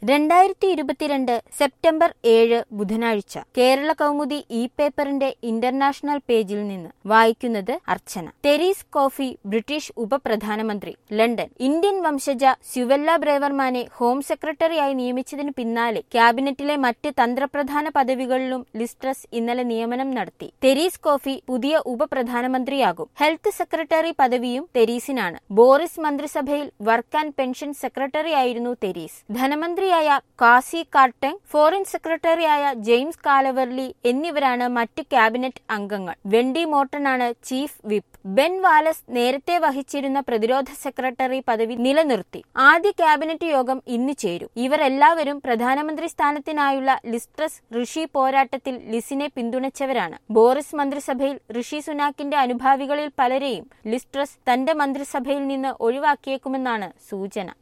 രണ്ടായിരത്തി ഇരുപത്തിരണ്ട് സെപ്റ്റംബർ ഏഴ് ബുധനാഴ്ച കേരള കൗമുദി ഇ പേപ്പറിന്റെ ഇന്റർനാഷണൽ പേജിൽ നിന്ന് വായിക്കുന്നത് അർച്ചന തെരീസ് കോഫി ബ്രിട്ടീഷ് ഉപപ്രധാനമന്ത്രി ലണ്ടൻ ഇന്ത്യൻ വംശജ സ്യുവെല്ല ബ്രേവർമാനെ ഹോം സെക്രട്ടറിയായി നിയമിച്ചതിന് പിന്നാലെ ക്യാബിനറ്റിലെ മറ്റ് തന്ത്രപ്രധാന പദവികളിലും ലിസ്ട്രസ് ഇന്നലെ നിയമനം നടത്തി തെരീസ് കോഫി പുതിയ ഉപപ്രധാനമന്ത്രിയാകും ഹെൽത്ത് സെക്രട്ടറി പദവിയും തെരീസിനാണ് ബോറിസ് മന്ത്രിസഭയിൽ വർക്ക് ആൻഡ് പെൻഷൻ സെക്രട്ടറിയായിരുന്നു തെരീസ് ധനമന്ത്രിയായ കാസി കാർട്ടങ് ഫോറിൻ സെക്രട്ടറിയായ ജെയിംസ് കാലവർലി എന്നിവരാണ് മറ്റ് ക്യാബിനറ്റ് അംഗങ്ങൾ വെണ്ടി മോട്ടനാണ് ചീഫ് വിപ്പ് ബെൻ വാലസ് നേരത്തെ വഹിച്ചിരുന്ന പ്രതിരോധ സെക്രട്ടറി പദവി നിലനിർത്തി ആദ്യ ക്യാബിനറ്റ് യോഗം ഇന്ന് ചേരും ഇവരെല്ലാവരും പ്രധാനമന്ത്രി സ്ഥാനത്തിനായുള്ള ലിസ്ട്രസ് ഋഷി പോരാട്ടത്തിൽ ലിസിനെ പിന്തുണച്ചവരാണ് ബോറിസ് മന്ത്രിസഭയിൽ ഋഷി സുനാക്കിന്റെ അനുഭാവികളിൽ പലരെയും ലിസ്ട്രസ് തന്റെ മന്ത്രിസഭയിൽ നിന്ന് ഒഴിവാക്കിയേക്കുമെന്നാണ് സൂചന